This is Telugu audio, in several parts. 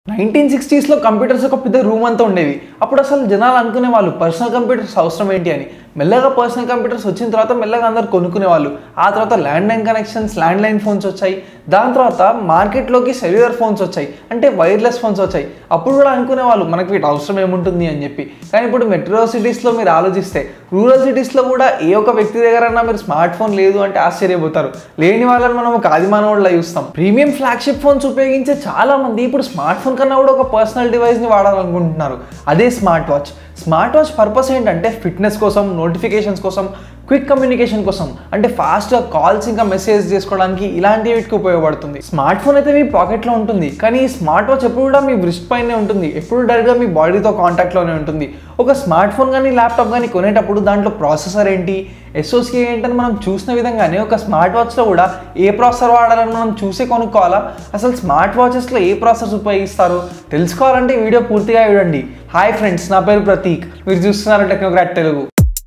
నైన్టీన్ సిక్స్టీస్లో కంప్యూటర్స్ ఒక పెద్ద రూమ్ అంతా ఉండేవి అప్పుడు అసలు జనాలు అనుకునే వాళ్ళు పర్సనల్ కంప్యూటర్స్ అవసరం ఏంటి అని మెల్లగా పర్సనల్ కంప్యూటర్స్ వచ్చిన తర్వాత మెల్లగా అందరు కొనుక్కునే వాళ్ళు ఆ తర్వాత landline connections landline phones వచ్చాయి దాని తర్వాత మార్కెట్లోకి సెల్యులర్ ఫోన్స్ వచ్చాయి అంటే వైర్లెస్ ఫోన్స్ వచ్చాయి అప్పుడు కూడా అనుకునే వాళ్ళు మనకి వీటి అవసరం ఏముంటుంది అని చెప్పి కానీ ఇప్పుడు మెట్రో సిటీస్లో మీరు ఆలోచిస్తే రూరల్ సిటీస్లో కూడా ఏ ఒక్క వ్యక్తి దగ్గరన్నా మీరు స్మార్ట్ ఫోన్ లేదు అంటే ఆశ్చర్యపోతారు లేని వాళ్ళని మనం ఒక ఆదిమానవుడిలా చూస్తాం ప్రీమియం ఫ్లాగ్షిప్ ఫోన్స్ ఉపయోగించే చాలా మంది ఇప్పుడు స్మార్ట్ ఫోన్ కన్నా కూడా ఒక పర్సనల్ డివైస్ని వాడాలనుకుంటున్నారు అదే smart watch smart watch purpose ఏంటంటే ఫిట్నెస్ కోసం నోటిఫికేషన్స్ కోసం క్విక్ కమ్యూనికేషన్ కోసం అంటే ఫాస్ట్గా కాల్స్ ఇంకా మెసేజ్ చేసుకోవడానికి ఇలాంటి వీటికి ఉపయోగపడుతుంది స్మార్ట్ ఫోన్ అయితే మీ పాకెట్లో ఉంటుంది కానీ ఈ స్మార్ట్ వాచ్ ఎప్పుడు కూడా మీ బ్రిస్ట్ పైనే ఉంటుంది ఎప్పుడు డైరెక్ట్గా మీ బాడీతో కాంటాక్ట్లోనే ఉంటుంది ఒక స్మార్ట్ ఫోన్ కానీ ల్యాప్టాప్ కానీ కొనేటప్పుడు దాంట్లో ప్రాసెసర్ ఏంటి ఎస్ఓసి ఏంటని మనం చూసిన విధంగానే ఒక స్మార్ట్ వాచ్లో కూడా ఏ ప్రాసెసర్ వాడాలని మనం చూసే కొనుక్కోవాలా అసలు స్మార్ట్ వాచెస్లో ఏ ప్రాసెసర్స్ ఉపయోగిస్తారు తెలుసుకోవాలంటే ఈ వీడియో పూర్తిగా చూడండి హాయ్ ఫ్రెండ్స్ నా పేరు ప్రతీక్ మీరు చూస్తున్నారు టెక్నోక్రాట్ తెలుగు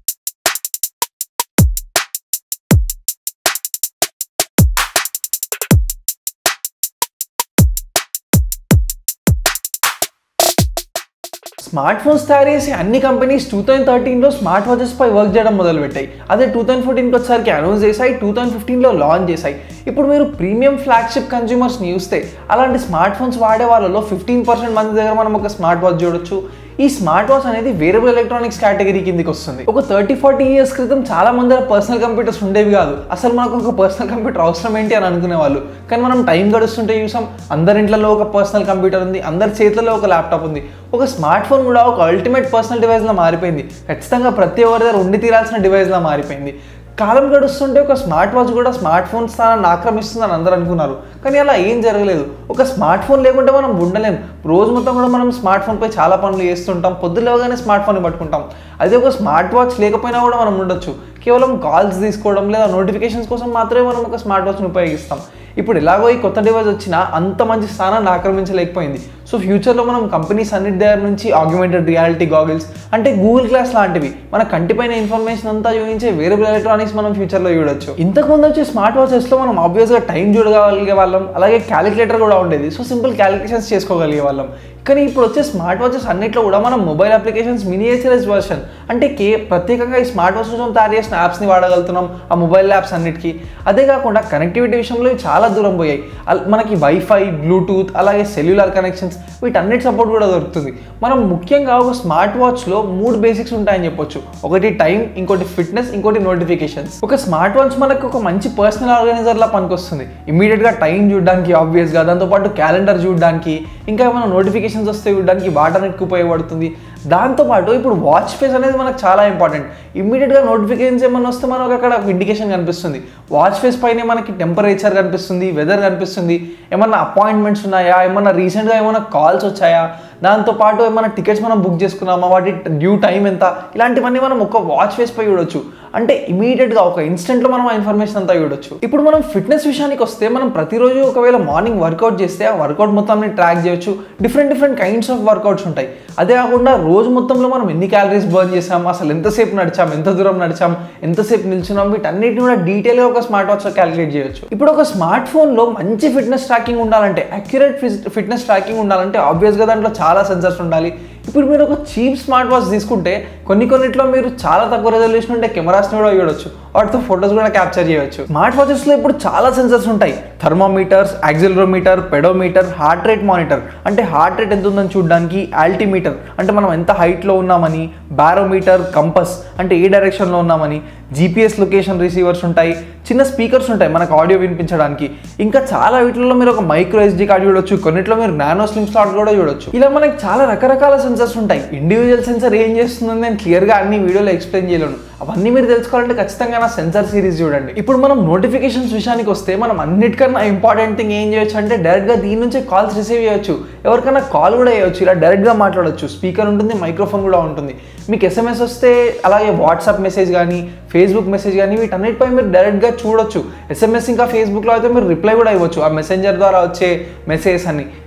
స్మార్ట్ ఫోన్స్ తయారు చేసే అన్ని కంపెనీస్ టూ థౌసండ్ థర్టీన్లో స్మార్ట్ వాచెస్ పై వర్క్ చేయడం మొదలుపెట్టాయి అదే టూ థౌసండ్ ఫోర్టీన్కి వచ్చేసరికి అనౌన్స్ చేశాయి టూ థౌసండ్ ఫిఫ్టీన్లో లాంచ్ చేశాయి ఇప్పుడు మీరు ప్రీమియం ఫ్లాగ్షిప్ కన్జ్యూమర్స్ని చూస్తే అలాంటి స్మార్ట్ ఫోన్స్ వాడే వాళ్ళలో ఫిఫ్టీన్ పర్సెంట్ మంది దగ్గర మనం ఒక స్మార్ట్ వాచ్ చూడొచ్చు ఈ స్మార్ట్ వాచ్ అనేది వేరబుల్ ఎలక్ట్రానిక్స్ కేటగిరీ కిందకి వస్తుంది ఒక థర్టీ ఫార్టీ ఇయర్స్ క్రితం చాలా మంది పర్సనల్ కంప్యూటర్స్ ఉండేవి కాదు అసలు మనకు ఒక పర్సనల్ కంప్యూటర్ అవసరం ఏంటి అని అనుకునే వాళ్ళు కానీ మనం టైం గడుస్తుంటే చూసాం అందరి ఇంట్లో ఒక పర్సనల్ కంప్యూటర్ ఉంది అందరి చేతుల్లో ఒక ల్యాప్టాప్ ఉంది ఒక స్మార్ట్ ఫోన్ కూడా ఒక అల్టిమేట్ పర్సనల్ డివైస్లా మారిపోయింది ఖచ్చితంగా ప్రతి ఒక్కరి దగ్గర ఉండి తీరాల్సిన డివైస్లా మారిపోయింది కాలం గడుస్తుంటే ఒక స్మార్ట్ వాచ్ కూడా స్మార్ట్ ఫోన్ స్థానాన్ని ఆక్రమిస్తుందని అందరూ అనుకున్నారు కానీ అలా ఏం జరగలేదు ఒక స్మార్ట్ ఫోన్ లేకుంటే మనం ఉండలేం రోజు మొత్తం కూడా మనం స్మార్ట్ ఫోన్పై చాలా పనులు చేస్తుంటాం పొద్దులేవగానే స్మార్ట్ ఫోన్ పట్టుకుంటాం అదే ఒక స్మార్ట్ వాచ్ లేకపోయినా కూడా మనం ఉండొచ్చు కేవలం కాల్స్ తీసుకోవడం లేదా నోటిఫికేషన్స్ కోసం మాత్రమే మనం ఒక స్మార్ట్ వాచ్ని ఉపయోగిస్తాం ఇప్పుడు ఎలాగో ఈ కొత్త డివైస్ వచ్చినా అంత మంచి స్థానాన్ని ఆక్రమించలేకపోయింది సో ఫ్యూచర్లో మనం కంపెనీస్ అన్నిటి దగ్గర నుంచి ఆగ్యుమెంటెడ్ రియాలిటీ గాగిల్స్ అంటే గూగుల్ క్లాస్ లాంటివి మన కంటిపైన ఇన్ఫర్మేషన్ అంతా చూపించే వేరబుల్ ఎలక్ట్రానిక్స్ మనం ఫ్యూచర్లో చూడొచ్చు ఇంతకుముందు వచ్చే స్మార్ట్ వాచెస్లో మనం ఆబ్వియస్గా టైం చూడగలిగే వాళ్ళం అలాగే క్యాలిక్యులేటర్ కూడా ఉండేది సో సింపుల్ క్యాలిక్యులేషన్స్ చేసుకోగలిగే వాళ్ళం కానీ ఇప్పుడు వచ్చే స్మార్ట్ వాచెస్ అన్నిట్లో కూడా మనం మొబైల్ అప్లికేషన్స్ మినియేచరైజ్ వర్షన్ అంటే కే ప్రత్యేకంగా ఈ స్మార్ట్ వాచ్ కోసం తయారు చేసిన యాప్స్ని వాడగలుగుతున్నాం ఆ మొబైల్ యాప్స్ అన్నిటికీ అదే కాకుండా కనెక్టివిటీ విషయంలో ఇవి చాలా దూరం పోయాయి అల్- మనకి వైఫై బ్లూటూత్ అలాగే సెల్యులార్ కనెక్షన్స్ వీటన్నిటి సపోర్ట్ కూడా దొరుకుతుంది మనం ముఖ్యంగా ఒక స్మార్ట్ వాచ్లో మూడు బేసిక్స్ ఉంటాయని చెప్పొచ్చు ఒకటి టైం ఇంకోటి ఫిట్నెస్ ఇంకోటి నోటిఫికేషన్స్ ఒక స్మార్ట్ వాచ్ మనకు ఒక మంచి పర్సనల్ ఆర్గనైజర్లా పనికొస్తుంది ఇమీడియట్గా టైం చూడడానికి ఆబ్వియస్గా దాంతోపాటు క్యాలెండర్ చూడడానికి ఇంకా ఏమైనా నోటిఫికేషన్స్ వస్తే చూడడానికి వాటన్నిటికి ఉపయోగపడుతుంది దాంతోపాటు ఇప్పుడు వాచ్ ఫేస్ అనేది మనకు చాలా ఇంపార్టెంట్ ఇమ్మీడియట్గా నోటిఫికేషన్స్ ఏమైనా వస్తే మనకు అక్కడ ఒక ఇండికేషన్ కనిపిస్తుంది వాచ్ ఫేస్ పైనే మనకి టెంపరేచర్ కనిపిస్తుంది వెదర్ కనిపిస్తుంది ఏమన్నా అపాయింట్మెంట్స్ ఉన్నాయా ఏమన్నా రీసెంట్గా ఏమైనా కాల్స్ వచ్చాయా దాంతోపాటు ఏమైనా టికెట్స్ మనం బుక్ చేసుకున్నామా వాటి డ్యూ టైం ఎంత ఇలాంటివన్నీ మనం ఒక వాచ్ ఫేస్ పై చూడొచ్చు అంటే ఇమీడియట్గా ఒక ఇన్స్టెంట్లో మనం ఆ ఇన్ఫర్మేషన్ అంతా చూడొచ్చు ఇప్పుడు మనం ఫిట్నెస్ విషయానికి వస్తే మనం ప్రతిరోజు ఒకవేళ మార్నింగ్ వర్కౌట్ చేస్తే ఆ వర్కౌట్ మొత్తాన్ని ట్రాక్ చేయొచ్చు different different kinds of workouts ఉంటాయి అదే కాకుండా రోజు మొత్తంలో మనం ఎన్ని క్యాలరీస్ బర్న్ చేసాం అసలు ఎంతసేపు నడిచాం ఎంత దూరం నడిచాం ఎంతసేపు నిల్చున్నాం వీటన్నిటిని కూడా డీటెయిల్గా ఒక స్మార్ట్ వాచ్లో క్యాలిక్యులేట్ చేయొచ్చు ఇప్పుడు ఒక స్మార్ట్ ఫోన్లో మంచి ఫిట్నెస్ ట్రాకింగ్ ఉండాలంటే అక్యురేట్ ఫిట్నెస్ ట్రాకింగ్ ఉండాలంటే ఆబ్వియస్గా దాంట్లో చాలా సెన్సర్స్ ఉండాలి ఇప్పుడు మీరు ఒక చీప్ స్మార్ట్ వాచ్ తీసుకుంటే కొన్ని కొన్నిట్లో మీరు చాలా తక్కువ రెజల్యూషన్ ఉంటే కెమెరాస్ని కూడా చూడొచ్చు వాటితో ఫొటోస్ కూడా క్యాప్చర్ చేయొచ్చు స్మార్ట్ వాచెస్లో ఇప్పుడు చాలా సెన్సర్స్ ఉంటాయి thermometers accelerometer pedometer heart rate monitor అంటే హార్ట్ రేట్ ఎంత ఉందని చూడడానికి ఆల్టీమీటర్ అంటే మనం ఎంత హైట్లో ఉన్నామని బారోమీటర్ కంపస్ అంటే ఏ డైరెక్షన్లో ఉన్నామని జీపీఎస్ లొకేషన్ రిసీవర్స్ ఉంటాయి చిన్న స్పీకర్స్ ఉంటాయి మనకు ఆడియో వినిపించడానికి ఇంకా చాలా వీటిలో మీరు ఒక మైక్రో ఎస్డి కార్డ్ చూడొచ్చు కొన్నిట్లో మీరు నానో స్లిమ్ స్లాట్ కూడా చూడొచ్చు ఇలా మనకి చాలా రకరకాల సెన్సర్స్ ఉంటాయి ఇండివిజువల్ సెన్సర్ ఏం చేస్తుందని నేను క్లియర్గా అన్ని వీడియోలో ఎక్స్ప్లెయిన్ చేయలేను అవన్నీ మీరు తెలుసుకోవాలంటే ఖచ్చితంగా నా సెన్సర్ సిరీస్ చూడండి ఇప్పుడు మనం నోటిఫికేషన్స్ విషయానికి వస్తే మనం అన్నిటికన్నా ఇంపార్టెంట్ థింగ్ ఏం చేయొచ్చు అంటే డైరెక్ట్గా దీని నుంచే కాల్స్ రిసీవ్ చేయొచ్చు ఎవరికైనా కాల్ కూడా చేయొచ్చు ఇలా డైరెక్ట్గా మాట్లాడొచ్చు స్పీకర్ ఉంటుంది మైక్రోఫోన్ కూడా ఉంటుంది మీకు ఎస్ఎంఎస్ వస్తే అలాగే వాట్సాప్ మెసేజ్ కానీ ఫేస్బుక్ మెసేజ్ కానీ వీటన్నిటిపై మీరు డైరెక్ట్గా చూడొచ్చు ఎస్ఎంఎస్ ఇంకా ఫేస్బుక్లో అయితే మీరు రిప్లై కూడా ఇవ్వచ్చు ఆ మెసెంజర్ ద్వారా వచ్చే మెసేజ్ అని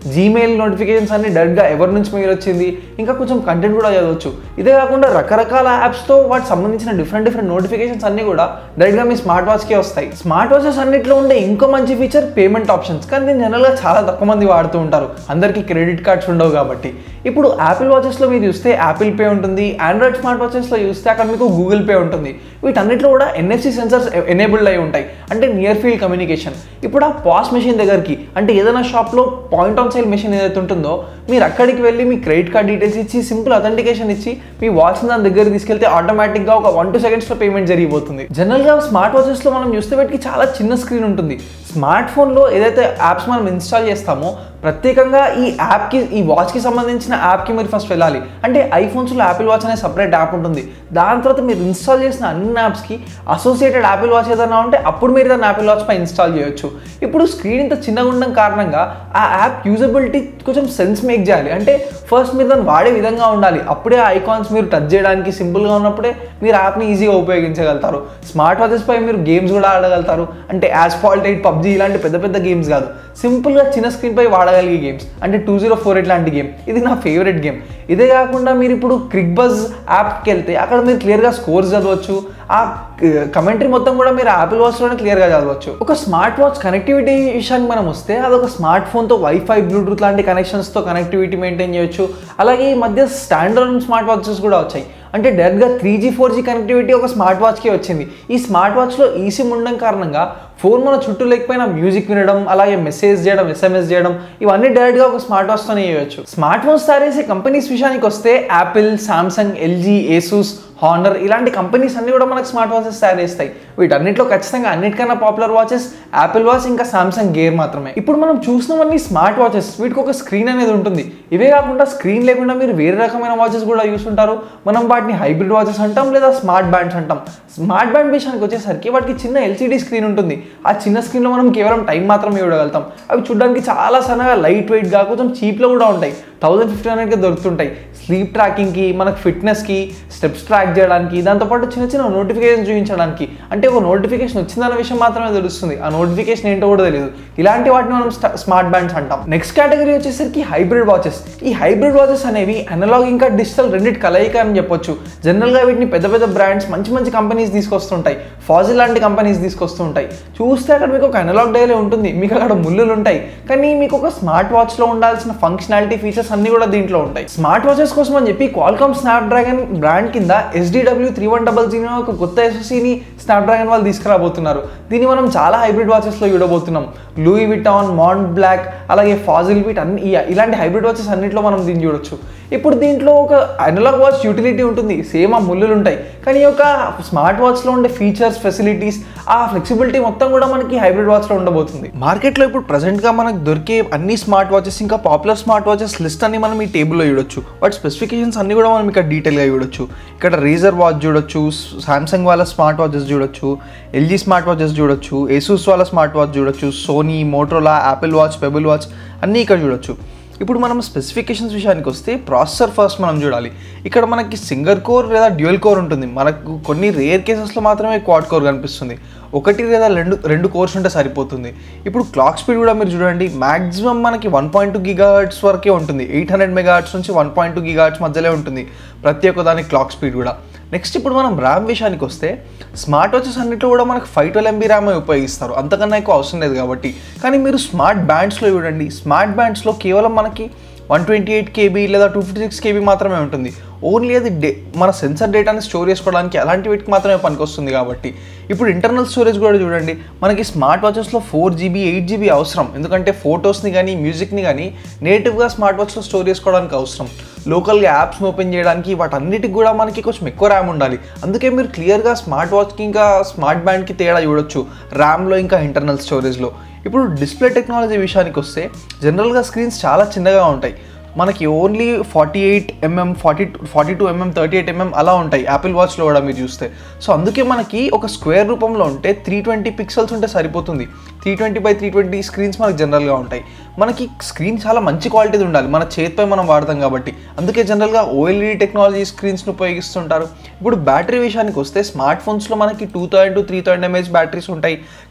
జీమెయిల్ నోటిఫికేషన్స్ అన్ని డైరెక్ట్గా ఎవరి నుంచి మెయిల్ వచ్చింది ఇంకా కొంచెం కంటెంట్ కూడా చదవచ్చు ఇదే కాకుండా రకరకాల యాప్స్తో వాటికి సంబంధించిన డిఫరెంట్ డిఫరెంట్ నోటిఫికేషన్స్ అన్ని కూడా డైరెక్ట్గా మీ స్మార్ట్ వాచ్కే వస్తాయి స్మార్ట్ వాచెస్ అన్నిట్లో ఉండే ఇంకో మంచి ఫీచర్ పేమెంట్ ఆప్షన్స్ కానీ దీన్ని జనరల్గా చాలా తక్కువ మంది వాడుతూ ఉంటారు అందరికీ క్రెడిట్ కార్డ్స్ ఉండవు కాబట్టి ఇప్పుడు యాపిల్ వాచెస్లో మీరు చూస్తే యాపిల్ పే ఉంటుంది ఆండ్రాయిడ్ స్మార్ట్ వాచెస్లో చూస్తే అక్కడ మీకు గూగుల్ పే ఉంటుంది వీటన్నిటిలో కూడా ఎన్ఎఫ్సి సెన్సర్స్ ఎనేబుల్డ్ అయి ఉంటాయి అంటే నియర్ ఫీల్డ్ కమ్యూనికేషన్ ఇప్పుడు ఆ పాస్ మెషిన్ దగ్గరికి అంటే ఏదైనా షాప్లో పాయింట్ ఆన్ సేల్ మెషిన్ ఏదైతే ఉంటుందో మీరు అక్కడికి వెళ్ళి మీ క్రెడిట్ కార్డ్ డీటెయిల్స్ ఇచ్చి సింపుల్ అథెంటికేషన్ ఇచ్చి మీ వాచ్ని దాని దగ్గర తీసుకెళ్తే ఆటోమేటిక్గా ఒక వన్ టూ సెకండ్స్లో పేమెంట్ జరిగిపోతుంది జనరల్గా స్మార్ట్ వాచెస్లో మనం చూస్తే వీటికి చాలా చిన్న స్క్రీన్ ఉంటుంది స్మార్ట్ ఫోన్లో ఏదైతే యాప్స్ మనం ఇన్స్టాల్ చేస్తామో ప్రత్యేకంగా ఈ యాప్కి ఈ వాచ్కి సంబంధించిన యాప్కి మీరు ఫస్ట్ వెళ్ళాలి అంటే ఐఫోన్స్లో యాపిల్ వాచ్ అనే సపరేట్ యాప్ ఉంటుంది దాని తర్వాత మీరు ఇన్స్టాల్ చేసిన అన్ని యాప్స్కి అసోసియేటెడ్ యాపిల్ వాచ్ ఏదైనా ఉంటే అప్పుడు మీరు దాన్ని యాపిల్ వాచ్ పై ఇన్స్టాల్ చేయొచ్చు ఇప్పుడు స్క్రీన్ ఇంత చిన్నగా ఉండడం కారణంగా ఆ యాప్ యూజబిలిటీ కొంచెం సెన్స్ మేక్ చేయాలి అంటే ఫస్ట్ మీరు దాన్ని వాడే విధంగా ఉండాలి అప్పుడే ఆ ఐకాన్స్ మీరు టచ్ చేయడానికి సింపుల్గా ఉన్నప్పుడే మీరు యాప్ని ఈజీగా ఉపయోగించగలుగుతారు స్మార్ట్ వాచెస్ పై మీరు గేమ్స్ కూడా ఆడగలుగుతారు అంటే యాస్ఫాల్ట్ ఎయిట్ పబ్జీ ఇలాంటి పెద్ద పెద్ద గేమ్స్ కాదు సింపుల్గా చిన్న స్క్రీన్ పై వాడగలిగే గేమ్స్ అంటే టూ జీరో ఫోర్ ఎయిట్ లాంటి గేమ్ ఇది నా ఫేవరెట్ గేమ్ ఇదే కాకుండా మీరు ఇప్పుడు క్రిక్ బజ్ యాప్కి వెళ్తే అక్కడ మీరు క్లియర్గా స్కోర్స్ చదవచ్చు ఆ కమెంటరీ మొత్తం కూడా మీరు యాపిల్ వాచ్లోనే క్లియర్గా చదవచ్చు ఒక స్మార్ట్ వాచ్ కనెక్టివిటీ విషయానికి మనం వస్తే అదొక స్మార్ట్ ఫోన్తో వైఫై బ్లూటూత్ లాంటి కనెక్షన్స్తో కనెక్టివిటీ మెయింటైన్ చేయొచ్చు అలాగే ఈ మధ్య స్టాండర్డ్ స్మార్ట్ వాచెస్ కూడా వచ్చాయి అంటే డైరెక్ట్గా three G four G connectivity ఒక స్మార్ట్ వాచ్కి వచ్చింది ఈ స్మార్ట్ వాచ్లో ఈసీ ఉండడం కారణంగా ఫోన్ మన చుట్టూ లేకపోయినా మ్యూజిక్ వినడం అలాగే మెసేజ్ చేయడం ఎస్ఎంఎస్ చేయడం ఇవన్నీ డైరెక్ట్గా ఒక స్మార్ట్ వాచ్తోనే చేయవచ్చు స్మార్ట్ ఫోన్స్ తయారు చేసే కంపెనీస్ విషయానికి వస్తే Apple Samsung LG Asus Honor ఇలాంటి కంపెనీస్ అన్ని కూడా మనకు స్మార్ట్ వాచెస్ తయారు చేస్తాయి వీటన్నిటిలో ఖచ్చితంగా అన్నిటికన్నా పాపులర్ వాచెస్ యాపిల్ వాచ్ ఇంకా సామ్సంగ్ గేర్ మాత్రమే ఇప్పుడు మనం చూసినవన్నీ స్మార్ట్ వాచెస్ వీటికి ఒక స్క్రీన్ అనేది ఉంటుంది ఇవే కాకుండా స్క్రీన్ లేకుండా మీరు వేరే రకమైన వాచెస్ కూడా చూస్తుంటారు మనం వాటిని హైబ్రిడ్ వాచెస్ అంటాం లేదా స్మార్ట్ బ్యాండ్స్ అంటాం స్మార్ట్ బ్యాండ్ విషయానికి వచ్చేసరికి వాటికి చిన్న ఎల్సీడీ స్క్రీన్ ఉంటుంది ఆ చిన్న స్క్రీన్లో మనం కేవలం టైం మాత్రమే చూడగలుగుతాం అవి చూడడానికి చాలా సన్నగా లైట్ వెయిట్గా కొంచెం చీప్లో కూడా ఉంటాయి థౌజండ్ ఫిఫ్టీన్ హండ్రెడ్కి దొరుకుతుంటాయి స్లీప్ ట్రాకింగ్కి మనకు ఫిట్నెస్కి స్టెప్స్ ట్రాక్ చేయడానికి దాంతోపాటు చిన్న చిన్న నోటిఫికేషన్ చూపించడానికి అంటే ఒక నోటిఫికేషన్ వచ్చిందన్న విషయం మాత్రమే తెలుస్తుంది ఆ నోటిఫికేషన్ ఏంటో కూడా తెలియదు ఇలాంటి వాటిని మనం స్మార్ట్ బ్యాండ్స్ అంటాం నెక్స్ట్ కేటగిరీ వచ్చేసరికి హైబ్రిడ్ వాచెస్ ఈ హైబ్రిడ్ వాచెస్ అనేవి అనలాగ్ ఇంకా డిజిటల్ రెండింటి కలయిక అని చెప్పొచ్చు జనరల్గా వీటిని పెద్ద పెద్ద బ్రాండ్స్ మంచి మంచి కంపెనీస్ తీసుకొస్తుంటాయి ఫాజిల్ లాంటి కంపెనీస్ తీసుకొస్తుంటాయి చూస్తే అక్కడ మీకు ఒక అనలాగ్ డైలే ఉంటుంది మీకు అక్కడ ముళ్ళులు ఉంటాయి కానీ మీకు ఒక స్మార్ట్ వాచ్లో ఉండాల్సిన ఫంక్షనాలిటీ ఫీచర్స్ అన్ని కూడా దీంట్లో ఉంటాయి స్మార్ట్ వాచెస్ కోసం అని చెప్పి క్వాల్కామ్ స్నాప్ డ్రాగన్ బ్రాండ్ కింద SDW three one double zero ఒక కొత్త ఎస్ఎస్సీని స్నాప్ డ్రాగన్ వాళ్ళు తీసుకురాబోతున్నారు దీన్ని మనం చాలా హైబ్రిడ్ వాచెస్లో చూడబోతున్నాం లూయి విటాన్ మాంట్ బ్లాక్ అలాగే ఫాజిల్ విట్ అన్ని ఈ- ఇలాంటి హైబ్రిడ్ వాచెస్ అన్నింటిలో మనం దీన్ని చూడొచ్చు ఇప్పుడు దీంట్లో ఒక అనలాగ్ వాచ్ యూటిలిటీ ఉంటుంది సేమ్ ఆ ముళ్ళులు ఉంటాయి కానీ ఈ యొక్క స్మార్ట్ వాచ్లో ఉండే ఫీచర్స్ ఫెసిలిటీస్ ఆ ఫ్లెక్సిబిలిటీ మొత్తం కూడా మనకి హైబ్రిడ్ వాచ్లో ఉండబోతుంది మార్కెట్లో ఇప్పుడు ప్రజెంట్గా మనకు దొరికే అన్ని స్మార్ట్ వాచెస్ ఇంకా పాపులర్ స్మార్ట్ వాచెస్ లిస్ట్ అన్ని మనం ఈ టేబుల్లో చూడొచ్చు వాటి స్పెసిఫికేషన్స్ అన్ని కూడా మనం ఇక్కడ డీటెయిల్గా చూడొచ్చు ఇక్కడ రీజర్ వాచ్ చూడొచ్చు సామ్సంగ్ వాళ్ళ స్మార్ట్ వాచెస్ చూడొచ్చు ఎల్జీ స్మార్ట్ వాచెస్ చూడొచ్చు ఏసూస్ వాళ్ళ స్మార్ట్ వాచ్ చూడొచ్చు Sony Motorola Apple watch Pebble watch అన్నీ ఇక్కడ చూడొచ్చు ఇప్పుడు మనం స్పెసిఫికేషన్స్ విషయానికి వస్తే ప్రాసెసర్ ఫస్ట్ మనం చూడాలి ఇక్కడ మనకి సింగర్ కోర్ లేదా డ్యూయల్ కోర్ ఉంటుంది మనకు కొన్ని రేర్ కేసెస్లో మాత్రమే క్వాడ్ కోర్ కనిపిస్తుంది ఒకటి లేదా రెండు రెండు కోర్స్ ఉంటే సరిపోతుంది ఇప్పుడు క్లాక్ స్పీడ్ కూడా మీరు చూడండి మాక్సిమం మనకి వన్ పాయింట్ టూ గిగాహర్ట్స్ వరకే ఉంటుంది ఎయిట్ హండ్రెడ్ మెగాహర్ట్స్ నుంచి వన్ పాయింట్ టూ గిగాహర్ట్స్ మధ్యలో ఉంటుంది ప్రతి ఒక్క దానికి క్లాక్ స్పీడ్ కూడా నెక్స్ట్ ఇప్పుడు మనం ర్యామ్ విషయానికి వస్తే స్మార్ట్ వాచెస్ అన్నింటిలో కూడా మనకు ఫైవ్ ట్వెల్వ్ ఎంబీ ర్యామ్ ఉపయోగిస్తారు అంతకన్నా ఎక్కువ అవసరం లేదు కాబట్టి కానీ మీరు స్మార్ట్ బ్యాండ్స్లో చూడండి స్మార్ట్ బ్యాండ్స్లో కేవలం మనకి వన్ ట్వంటీ ఎయిట్ కేబీ లేదా టూ ఫిఫ్టీ సిక్స్ కేబీ మాత్రమే ఉంటుంది ఓన్లీ అది డే మన సెన్సర్ డేటాని స్టోర్ చేసుకోవడానికి అలాంటి వీటికి మాత్రమే పనికొస్తుంది కాబట్టి ఇప్పుడు ఇంటర్నల్ స్టోరేజ్ కూడా చూడండి మనకి స్మార్ట్ వాచెస్లో ఫోర్ జీబీ ఎయిట్ జీబీ అవసరం ఎందుకంటే ఫొటోస్ని కానీ మ్యూజిక్ని కానీ నేటివ్గా స్మార్ట్ వాచ్లో స్టోర్ చేసుకోవడానికి అవసరం లోకల్గా యాప్స్ని ఓపెన్ చేయడానికి వాటన్నిటికి కూడా మనకి కొంచెం ఎక్కువ ర్యామ్ ఉండాలి అందుకే మీరు క్లియర్గా స్మార్ట్ వాచ్కి ఇంకా స్మార్ట్ బ్యాండ్కి తేడా చూడొచ్చు ర్యామ్లో ఇంకా ఇంటర్నల్ స్టోరేజ్లో ఇప్పుడు డిస్ప్లే టెక్నాలజీ విషయానికి వస్తే జనరల్గా స్క్రీన్స్ చాలా చిన్నగా ఉంటాయి మనకి only forty eight mm forty forty two mm thirty eight mm అలా ఉంటాయి యాపిల్ వాచ్లో కూడా మీరు చూస్తే సో అందుకే మనకి ఒక స్క్వేర్ రూపంలో ఉంటే త్రీ ట్వంటీ పిక్సెల్స్ ఉంటే సరిపోతుంది three twenty by three twenty screens మనకి జనరల్గా ఉంటాయి మనకి స్క్రీన్ చాలా మంచి క్వాలిటీది ఉండాలి మన చేతిపై మనం వాడతాం కాబట్టి అందుకే జనరల్గా ఓఎల్ఈడి టెక్నాలజీ స్క్రీన్స్ని ఉపయోగిస్తుంటారు ఇప్పుడు బ్యాటరీ విషయానికి వస్తే స్మార్ట్ ఫోన్స్లో మనకి two thousand to three thousand mAh batteries ఉంటాయి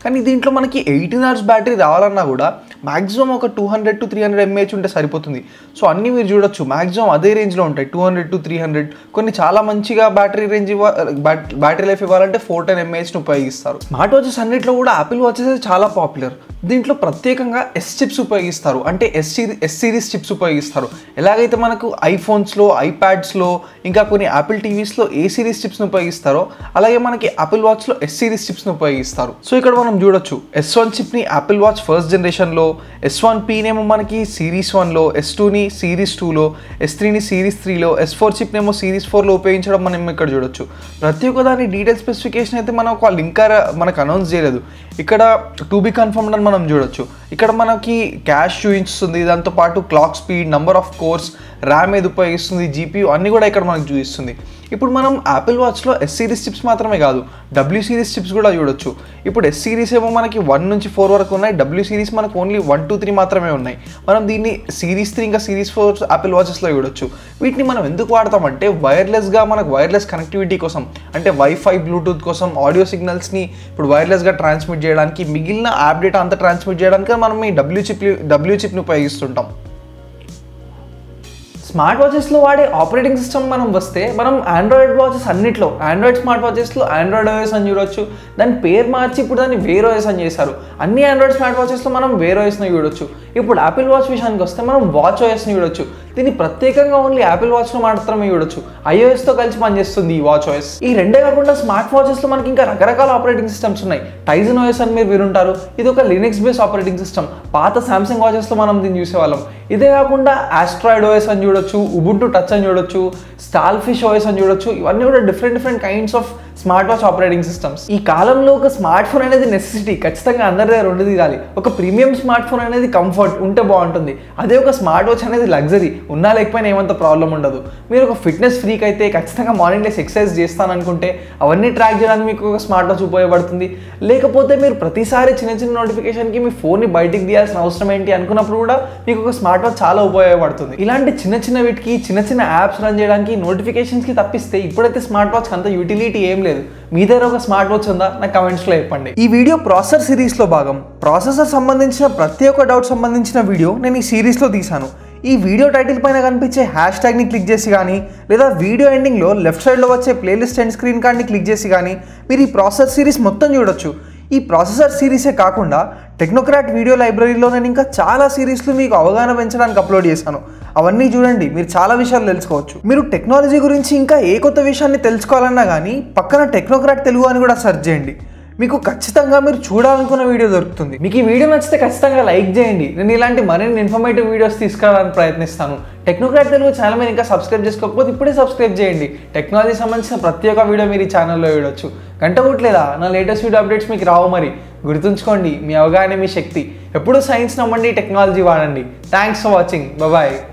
కానీ దీంట్లో మనకి ఎయిటీన్ అవర్స్ బ్యాటరీ రావాలన్నా కూడా మాక్సిమం ఒక two hundred to three hundred mAh ఉంటే సరిపోతుంది సో అన్నీ మీరు చూడొచ్చు మాక్సిమం అదే రేంజ్లో ఉంటాయి two hundred to three hundred కొన్ని చాలా మంచిగా బ్యాటరీ రేంజ్ ఇవ్వ బ్యాటరీ లైఫ్ ఇవ్వాలంటే ఫోర్ టెన్ ఎంఏహెచ్ని ఉపయోగిస్తారు స్మార్ట్ వాచెస్ అన్నింటిలో కూడా యాపిల్ వాచెస్ చాలా పాపులర్ దీంట్లో ప్రత్యేకంగా ఎస్ చిప్స్ ఉపయోగిస్తారు అంటే S series S series chips ఉపయోగిస్తారు ఎలాగైతే మనకు ఐఫోన్స్లో ఐప్యాడ్స్లో ఇంకా కొన్ని యాపిల్ టీవీస్లో ఏ సిరీస్ చిప్స్ని ఉపయోగిస్తారో అలాగే మనకి యాపిల్ వాచ్లో ఎస్ సిరీస్ చిప్స్ని ఉపయోగిస్తారు సో ఇక్కడ మనం చూడొచ్చు ఎస్ వన్ చిప్ని యాపిల్ వాచ్ ఫస్ట్ జనరేషన్లో ఎస్ వన్ పీనేమో మనకి సిరీస్ వన్లో ఎస్ టూని సిరీస్ టూలో ఎస్ త్రీని సిరీస్ త్రీలో ఎస్ ఫోర్ చిప్నేమో సిరీస్ ఫోర్లో ఉపయోగించడం మనం ఇక్కడ చూడొచ్చు ప్రతి ఒక్క దాని డీటెయిల్ స్పెసిఫికేషన్ అయితే మనం ఒక లింకర్ మనకు అనౌన్స్ చేయలేదు ఇక్కడ టు బి కన్ఫర్మ్డ్ అని మనం చూడొచ్చు ఇక్కడ మనకి క్యాష్ చూపిస్తుంది దాంతో పాటు clock speed number of cores RAM ఏది ఉపయోగిస్తుంది జీపీయూ అన్నీ కూడా ఇక్కడ మనకు చూపిస్తుంది ఇప్పుడు మనం యాపిల్ వాచ్లో ఎస్ సిరీస్ చిప్స్ మాత్రమే కాదు డబ్ల్యూ సిరీస్ చిప్స్ కూడా చూడొచ్చు ఇప్పుడు ఎస్ సిరీస్ ఏమో మనకి వన్ నుంచి ఫోర్ వరకు ఉన్నాయి డబ్ల్యూ సిరీస్ మనకు ఓన్లీ వన్ టూ త్రీ మాత్రమే ఉన్నాయి మనం దీన్ని సిరీస్ త్రీ ఇంకా సిరీస్ ఫోర్ యాపిల్ వాచెస్లో చూడొచ్చు వీటిని మనం ఎందుకు వాడతామంటే వైర్లెస్గా మనకు వైర్లెస్ కనెక్టివిటీ కోసం అంటే వైఫై బ్లూటూత్ కోసం ఆడియో సిగ్నల్స్ని ఇప్పుడు వైర్లెస్గా ట్రాన్స్మిట్ చేయడానికి మిగిలిన యాప్ డేటా అంతా ట్రాన్స్మిట్ చేయడానికి మనం ఈ డబ్ల్యూ చిప్ డబ్ల్యూ చిప్ని ఉపయోగిస్తుంటాం స్మార్ట్ వాచెస్లో వాడే ఆపరేటింగ్ సిస్టమ్ మనం వస్తే మనం ఆండ్రాయిడ్ వాచెస్ అన్నిట్లో ఆండ్రాయిడ్ స్మార్ట్ వాచెస్లో ఆండ్రాయిడ్ ఓఎస్ అని చూడొచ్చు దాని పేరు మార్చి ఇప్పుడు దాన్ని వేర్ ఓఎస్ అని చేశారు అన్ని ఆండ్రాయిడ్ స్మార్ట్ వాచెస్లో మనం వేర్ ఓఎస్ని చూడొచ్చు ఇప్పుడు యాపిల్ వాచ్ విషయానికి వస్తే మనం వాచ్ ఓఎస్ని చూడొచ్చు దీన్ని ప్రత్యేకంగా ఓన్లీ యాపిల్ వాచ్లో మాత్రమే చూడొచ్చు ఐఓఎస్తో కలిసి పనిచేస్తుంది ఈ వాచ్ ఓఎస్ ఈ రెండే కాకుండా స్మార్ట్ వాచెస్లో మనకి ఇంకా రకరకాల ఆపరేటింగ్ సిస్టమ్స్ ఉన్నాయి టైజన్ ఓఎస్ అని మీరు వినుంటారు ఇది ఒక లినక్స్ బేస్ ఆపరేటింగ్ సిస్టమ్ పాత సామ్సంగ్ వాచెస్లో మనం దీన్ని చూసేవాళ్ళం ఇదే కాకుండా ఆస్ట్రాయిడ్ ఓఎస్ అని చూడొచ్చు ఉబుంటు టచ్ అని చూడొచ్చు స్టాల్ ఫిష్ ఓఎస్ అని చూడొచ్చు ఇవన్నీ కూడా different different kinds of smart watch operating systems ఈ కాలంలో ఒక స్మార్ట్ ఫోన్ అనేది నెసెసిటీ ఖచ్చితంగా అందరి దగ్గర ఉండి తీరాలి ఒక ప్రీమియం స్మార్ట్ ఫోన్ అనేది కంఫర్ట్ ఉంటే బాగుంటుంది అదే ఒక స్మార్ట్ వాచ్ అనేది లగ్జరీ ఉన్నా లేకపోయినా ఏమంత ప్రాబ్లం ఉండదు మీరు ఒక ఫిట్నెస్ ఫ్రీక్ అయితే ఖచ్చితంగా మార్నింగ్ లేసి ఎక్సర్సైజ్ చేస్తాననుకుంటే అవన్నీ ట్రాక్ చేయడానికి మీకు ఒక స్మార్ట్ వాచ్ ఉపయోగపడుతుంది లేకపోతే మీరు ప్రతిసారి చిన్న చిన్న నోటిఫికేషన్కి మీ ఫోన్ని బయటికి తీయాల్సిన అవసరం ఏంటి అనుకున్నప్పుడు కూడా మీకు ఒక స్మార్ట్ వాచ్ చాలా ఉపయోగపడుతుంది ఇలాంటి చిన్న చిన్న వీటికి చిన్న చిన్న యాప్స్ రన్ చేయడానికి నోటిఫికేషన్స్కి తప్పిస్తే ఇప్పుడైతే స్మార్ట్ వాచ్ అంత యూటిలిటీ ఏం లేదు మీ దగ్గర ఒక స్మార్ట్ వాచ్ ఉందా నాకు కమెంట్స్లో చెప్పండి ఈ వీడియో ప్రాసెసర్ సిరీస్లో భాగం ప్రాసెసర్ సంబంధించిన ప్రతి ఒక్క డౌట్ సంబంధించిన వీడియో నేను ఈ సిరీస్లో తీశాను ఈ వీడియో టైటిల్ పైన కనిపించే హ్యాష్ ట్యాగ్ని క్లిక్ చేసి కానీ లేదా వీడియో ఎండింగ్లో లెఫ్ట్ సైడ్లో వచ్చే ప్లేలిస్ట్ అండ్ స్క్రీన్ కార్డ్ని క్లిక్ చేసి కానీ మీరు ఈ ప్రాసెసర్ సిరీస్ మొత్తం చూడొచ్చు ఈ ప్రాసెసర్ సిరీసే కాకుండా టెక్నోక్రాట్ వీడియో లైబ్రరీలో నేను ఇంకా చాలా సిరీస్లు మీకు అవగాహన పెంచడానికి అప్లోడ్ చేశాను అవన్నీ చూడండి మీరు చాలా విషయాలు తెలుసుకోవచ్చు మీరు టెక్నాలజీ గురించి ఇంకా ఏ కొత్త విషయాన్ని తెలుసుకోవాలన్నా కానీ పక్కన టెక్నోక్రాట్ తెలుగు అని కూడా సెర్చ్ చేయండి మీకు ఖచ్చితంగా మీరు చూడాలనుకున్న వీడియో దొరుకుతుంది మీకు ఈ వీడియో నచ్చితే ఖచ్చితంగా లైక్ చేయండి నేను ఇలాంటి మరిన్ని ఇన్ఫర్మేటివ్ వీడియోస్ తీసుకురావడానికి ప్రయత్నిస్తాను టెక్నోక్రాట్ తెలుగు ఛానల్ మీరు ఇంకా సబ్స్క్రైబ్ చేసుకోకపోతే ఇప్పుడే సబ్స్క్రైబ్ చేయండి టెక్నాలజీ సంబంధించిన ప్రతి ఒక్క వీడియో మీరు ఈ ఛానల్లో చూడొచ్చు గంట కొట్టలేదా నా లేటెస్ట్ వీడియో అప్డేట్స్ మీకు రావు మరి గుర్తుంచుకోండి మీ అవగాహన మీ శక్తి ఎప్పుడు సైన్స్ నమ్మండి టెక్నాలజీ వాడండి థ్యాంక్స్ ఫర్ వాచింగ్ బాయ్